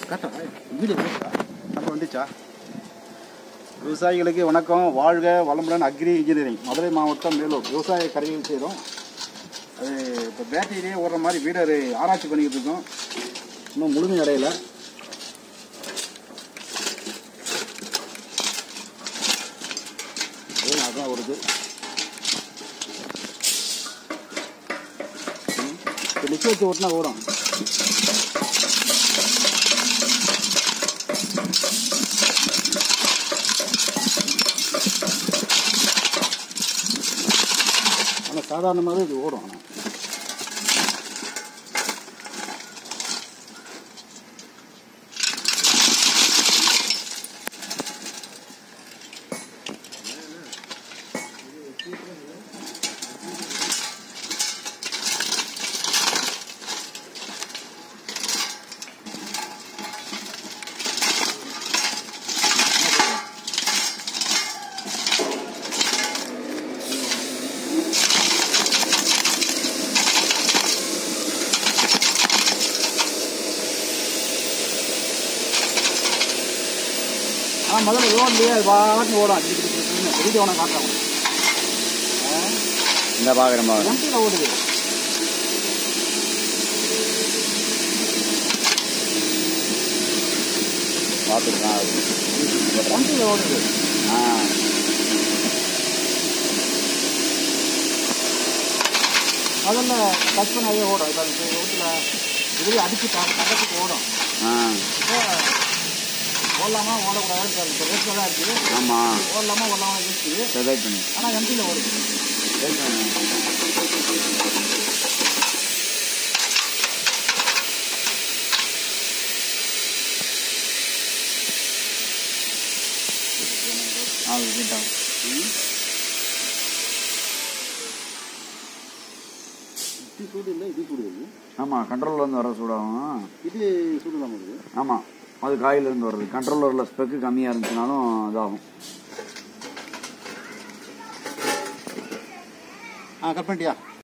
கரெக்டா வீடியோ நம்ம வந்துச்சா விவசாயிகளுக்கு வணக்கம் வாழ்க வளமுடன் அக்ரி இன்ஜினியரிங் மதுரை மாவட்டம் மேலூர் விவசாய கருவிகள் செய்கிறோம் அது இப்போ பேட்டரியிலே ஓடுற மாதிரி வீடர் ஆராய்ச்சி பண்ணிக்கிட்டு இருக்கோம் இன்னும் முழுமை அடையலை ஏன் அதான் வருது இப்போ நிற்க வச்சு ஓட்டினா ஓடும் ஆனால் சாதாரணமாகவே இது ஓடும் ஆனால் ஆ முதல்ல ரோட்லேயே அது பாட்டு ஓடும் அடிச்சு வீடியோ உனக்கு காட்டுறேன் இந்த பார்க்குறேன் பார்க்குறேன் எம்டியில் ஓடுது பார்த்துருக்கேன் எம்டியில் ஓடுது ஆ முதல்ல டச் பண்ணாவே ஓடும் இப்போ இந்த வீட்டில் இதுலேயே அடிச்சு பக்கத்துக்கு ஓடும் ஆ இப்போ ஓடலாமா ஓடக்கூடாது இப்போ ரேட்டில் தான் இருக்குது ஆமாம் ஓடலாமா ஓடலாமா இருக்குது சரி வெயிட் பண்ணு ஆனால் எம்டியில் ஓடுது வெயிட் பண்ணு ஆ கிட்ட இது சூடு இல்லை இது சூடு வருது ஆமாம் கண்ட்ரோல்லேருந்து வர சூடாகும் இது சூடு தான் வருது ஆமாம் அது காயிலேருந்து வர்றது கண்ட்ரோலரில் ஸ்பெக்கு கம்மியாக இருந்துச்சுனாலும் இதாகும் ஆ கட் பண்ணிட்டியா